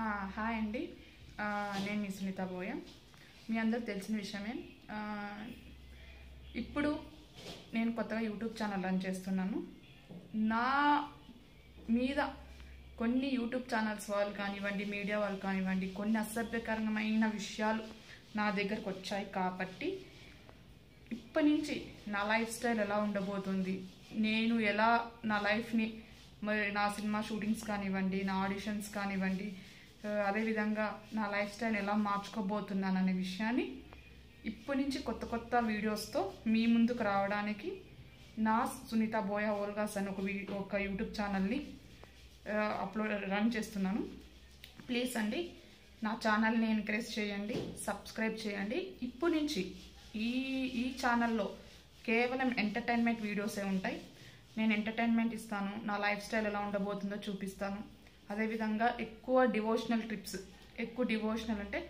ఆ, హాయ్ అండి ఆ, నేను మీ సునీత బోయ మీ అందరికి తెలిసిన విషయమే ఆ, ఇప్పుడు నేను కొత్తగా యూట్యూబ్ ఛానల్ రన్ చేస్తున్నాను నా మీద కొన్ని యూట్యూబ్ ఛానల్స్ వాళ్ళు కానివ్వండి మీడియా వాళ్ళు కానివ్వండి కొన్ని అసభ్యకరమైన విషయాలు నా దగ్గరకు వచ్చాయి కాబట్టి ఇప్పటి నుంచి నా లైఫ్ స్టైల్ ఎలా ఉండబోతుంది నేను ఎలా నా లైఫ్ని మరి నా సినిమా షూటింగ్స్ కానివ్వండి నా ఆడిషన్స్ కానివ్వండి ఆ, అదేవిధంగా నా లైఫ్ స్టైల్ ఎలా మార్చుకోబోతున్నాను అనే విషయాన్ని ఇప్పటి నుంచి కొత్త కొత్త వీడియోస్తో మీ ముందుకు రావడానికి నా సునీత బోయా ఓల్గాస్ అని ఒక వీ ఒక యూట్యూబ్ ఛానల్ని అప్లోడ్ రన్ చేస్తున్నాను ప్లీజ్ అండి నా ఛానల్ని ఎంకరేజ్ చేయండి సబ్స్క్రైబ్ చేయండి ఇప్పటి నుంచి ఈ ఈ ఛానల్లో కేవలం ఎంటర్టైన్మెంట్ వీడియోసే ఉంటాయి నేను ఎంటర్టైన్మెంట్ ఇస్తాను నా లైఫ్ స్టైల్ ఎలా ఉండబోతుందో చూపిస్తాను అదేవిధంగా ఎక్కువ డివోషనల్ ట్రిప్స్ ఎక్కువ డివోషనల్ అంటే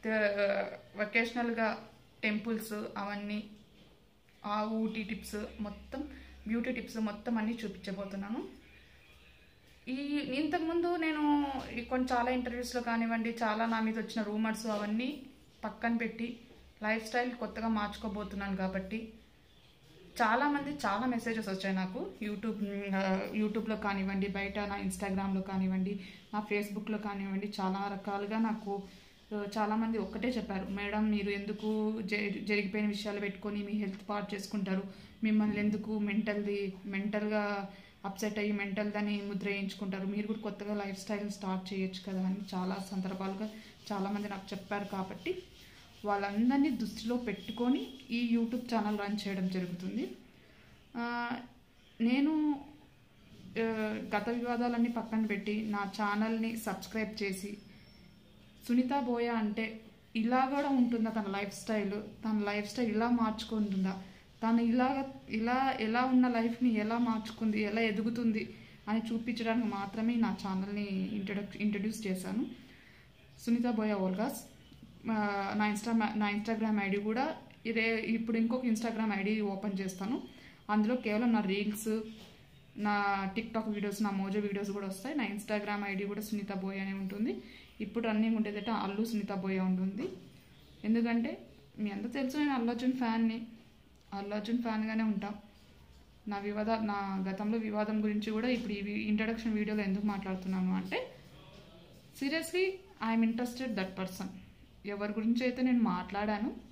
వెకేషనల్గా టెంపుల్స్ అవన్నీ ఆ ఊటీ టిప్స్ మొత్తం బ్యూటీ టిప్స్ మొత్తం అన్నీ చూపించబోతున్నాను ఈ ఇంతకుముందు నేను ఈ కొన్ని చాలా ఇంటర్వ్యూస్లో కానివ్వండి చాలా నా మీద వచ్చిన రూమర్స్ అవన్నీ పక్కన పెట్టి లైఫ్ స్టైల్ కొత్తగా మార్చుకోబోతున్నాను కాబట్టి చాలా మంది చాలా మెసేజెస్ వచ్చాయి నాకు యూట్యూబ్ ఆ, యూట్యూబ్లో కానివ్వండి బయట నా ఇన్స్టాగ్రామ్లో కానివ్వండి నా ఫేస్బుక్లో కానివ్వండి చాలా రకాలుగా నాకు ఆ, చాలా మంది ఒక్కటే చెప్పారు మేడం మీరు ఎందుకు జరి- జరిగిపోయిన విషయాలు పెట్టుకొని మీ హెల్త్ పాడు చేసుకుంటారు మిమ్మల్ని ఎందుకు మెంటల్ది మెంటల్గా అప్సెట్ అయ్యి మెంటల్ దాన్ని ముద్ర వేయించుకుంటారు మీరు కూడా కొత్తగా లైఫ్ స్టైల్ స్టార్ట్ చేయొచ్చు కదా అని చాలా సందర్భాలుగా చాలామంది నాకు చెప్పారు కాబట్టి వాళ్ళందరినీ దృష్టిలో పెట్టుకొని ఈ యూట్యూబ్ ఛానల్ రన్ చేయడం జరుగుతుంది ఆ, నేను ఆ, గత వివాదాలన్నీ పక్కన పెట్టి నా ఛానల్ని సబ్స్క్రైబ్ చేసి సునీత బోయ అంటే ఇలా కూడా ఉంటుందా తన లైఫ్ స్టైల్ తన లైఫ్ స్టైల్ ఇలా మార్చుకుంటుందా తను ఇలా ఇలా ఎలా ఉన్న లైఫ్ని ఎలా మార్చుకుంది ఎలా ఎదుగుతుంది అని చూపించడానికి మాత్రమే నా ఛానల్ని ఇంట్రడక్ ఇంట్రడ్యూస్ చేశాను సునీత బోయ ఓల్గాస్ ఆ, నా ఇన్స్టా నా ఇన్స్టాగ్రామ్ ఐడి కూడా ఇదే ఇప్పుడు ఇంకొక ఇన్స్టాగ్రామ్ ఐడి ఓపెన్ చేస్తాను అందులో కేవలం నా రీల్స్ నా టిక్ టాక్ వీడియోస్ నా మోజో వీడియోస్ కూడా వస్తాయి నా ఇన్స్టాగ్రామ్ ఐడి కూడా సునీత బోయ్ అనే ఉంటుంది ఇప్పుడు రన్నింగ్ ఉండేదట అల్లు సునీత బోయ్ ఉంటుంది ఎందుకంటే మీ అందరూ తెలుసు నేను అల్లు అర్జున్ ఫ్యాన్ని అల్లు అర్జున్ ఫ్యాన్గానే ఉంటాం నా వివాద నా గతంలో వివాదం గురించి కూడా ఇప్పుడు ఈ ఇంట్రడక్షన్ వీడియోలో ఎందుకు మాట్లాడుతున్నాను అంటే seriously I'm interested that person ఎవరి గురించి అయితే నేను మాట్లాడాను